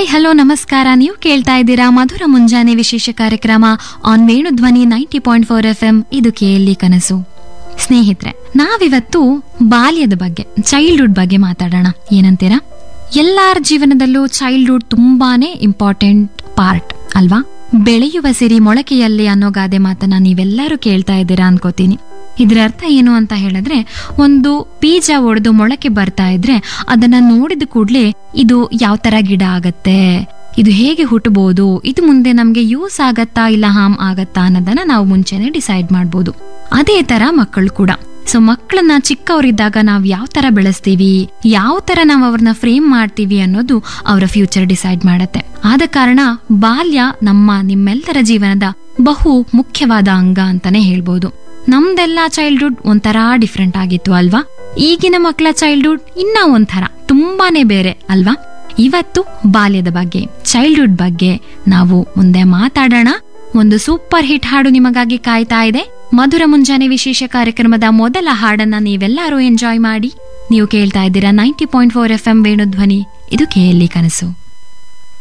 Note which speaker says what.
Speaker 1: hi hello ನಮಸ್ಕಾರ ನೀವು ಕೇಳ್ತಾ ಇದ್ದೀರಾ ಮಧುರ ಮುಂಜಾನೆ ವಿಶೇಷ ಕಾರ್ಯಕ್ರಮ on Venudhwani ninety point four F M ಇದು ಕೇಳಿ ಕನಸು ಸ್ನೇಹಿತರೆ ನಾವಿವತ್ತು ಬಾಲ್ಯದ ಬಗ್ಗೆ ಚೈಲ್ಡ್ಹುಡ್ ಬಗ್ಗೆ ಮಾತಾಡೋಣ ಏನಂತೀರಾ ಎಲ್ಲಾರ ಜೀವನದಲ್ಲೂ ಚೈಲ್ಡ್ಹುಡ್ ತುಂಬಾನೇ ಇಂಪಾರ್ಟೆಂಟ್ ಪಾರ್ಟ್ ಅಲ್ವಾ ಬೆಳೆಯುವ ಸಿರಿ ಮೊಳಕೆಯಲ್ಲಿ ಅನ್ನೋ ಗಾದೆ ಮಾತನ್ನ ನೀವೆಲ್ಲರೂ ಕೇಳ್ತಾ ಇದ್ದೀರಾ ಅನ್ಕೋತೀನಿ ಇದರ ಅರ್ಥ ಏನು ಅಂತ ಹೇಳಿದ್ರೆ ಒಂದು ಬೀಜ ಒಡೆದು ಮೊಳಕೆ ಬರ್ತಾ ಇದ್ರೆ ಅದನ್ನ ನೋಡಿದ ಕೂಡ್ಲೆ ಇದು ಯಾವ ತರ ಗಿಡ ಆಗತ್ತೆ ಇದು ಹೇಗೆ ಹುಟ್ಟಬಹುದು ಇದು ಮುಂದೆ ನಮ್ಗೆ ಯೂಸ್ ಆಗತ್ತಾ ಇಲ್ಲ ಹಾಮ್ ಆಗತ್ತಾ ಅನ್ನೋದನ್ನ ನಾವು ಮುಂಚೆನೆ ಡಿಸೈಡ್ ಮಾಡ್ಬೋದು ಅದೇ ತರ ಮಕ್ಕಳು ಕೂಡ ಸೊ ಮಕ್ಕಳನ್ನ ಚಿಕ್ಕವರಿದ್ದಾಗ ನಾವ್ ಯಾವ ತರ ಬೆಳೆಸ್ತೀವಿ ಯಾವ ತರ ನಾವ್ ಅವ್ರನ್ನ ಫ್ರೇಮ್ ಮಾಡ್ತೀವಿ ಅನ್ನೋದು ಅವರ ಫ್ಯೂಚರ್ ಡಿಸೈಡ್ ಮಾಡತ್ತೆ ಆದ ಕಾರಣ ಬಾಲ್ಯ ನಮ್ಮ ನಿಮ್ಮೆಲ್ಲರ ಜೀವನದ ಬಹು ಮುಖ್ಯವಾದ ಅಂಗ ಅಂತಾನೆ ಹೇಳ್ಬೋದು ನಮ್ದೆಲ್ಲ ಚೈಲ್ಡ್ಹುಡ್ ಒಂಥರ ಡಿಫ್ರೆಂಟ್ ಆಗಿತ್ತು ಅಲ್ವಾ ಈಗಿನ ಮಕ್ಕಳ ಚೈಲ್ಡ್ಹುಡ್ ಇನ್ನ ಒಂಥರ ತುಂಬಾನೇ ಬೇರೆ ಅಲ್ವಾ ಇವತ್ತು ಬಾಲ್ಯದ ಬಗ್ಗೆ ಚೈಲ್ಡ್ಹುಡ್ ಬಗ್ಗೆ ನಾವು ಮುಂದೆ ಮಾತಾಡೋಣ ಒಂದು ಸೂಪರ್ ಹಿಟ್ ಹಾಡು ನಿಮಗಾಗಿ ಕಾಯ್ತಾ ಇದೆ ಮಧುರ ಮುಂಜಾನೆ ವಿಶೇಷ ಕಾರ್ಯಕ್ರಮದ ಮೊದಲ ಹಾಡನ್ನ ನೀವೆಲ್ಲರೂ ಎಂಜಾಯ್ ಮಾಡಿ ನೀವು ಕೇಳ್ತಾ ಇದ್ದೀರಾ ninety point four F M Venudhwani ಇದು ಕೇಳಿ ಕನಸು